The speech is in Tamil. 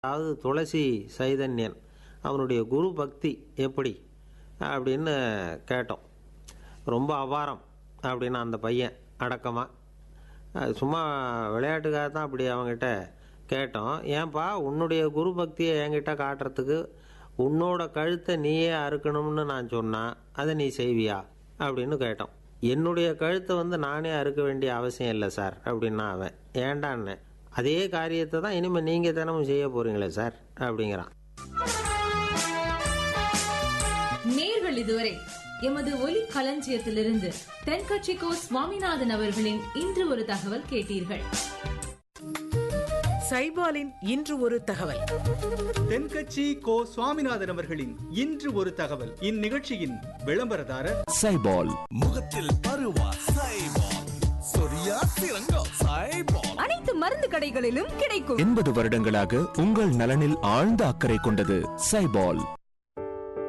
அதாவது துளசி சைதன்யன் அவனுடைய குரு பக்தி எப்படி அப்படின்னு கேட்டோம் ரொம்ப அபாரம் அப்படின்னு அந்த பையன் அடக்கமாக சும்மா விளையாட்டுக்காக தான் அப்படி அவங்ககிட்ட கேட்டோம் ஏன்பா உன்னுடைய குரு பக்தியை என்கிட்ட காட்டுறதுக்கு உன்னோட கழுத்தை நீயே அறுக்கணும்னு நான் சொன்னா அதை நீ செய்வியா அப்படின்னு கேட்டோம் என்னுடைய கழுத்தை வந்து நானே அறுக்க வேண்டிய அவசியம் இல்லை சார் அப்படின்னா அவன் ஏண்டான்னு அதே காரியத்தை தான் இனிமேல் நீங்கள் தினமும் செய்ய போகிறீங்களே சார் அப்படிங்கிறான் நேர்கள் இதுவரை எமது ஒலி களஞ்சியத்திலிருந்து தென்கட்சிக்கோ சுவாமிநாதன் அவர்களின் இன்று ஒரு தகவல் கேட்டீர்கள் சைபாலின் இன்று ஒரு தகவல் தென்கட்சி கோ சுவாமிநாதன் அவர்களின் இன்று ஒரு தகவல் இந்நிகழ்ச்சியின் விளம்பரதாரர் சைபால் முகத்தில் பருவா சைபால் சொரியா சிறங்கோ சைபால் அனைத்து மருந்து கடைகளிலும் கிடைக்கும் எண்பது வருடங்களாக உங்கள் நலனில் ஆழ்ந்த அக்கறை கொண்டது சைபால்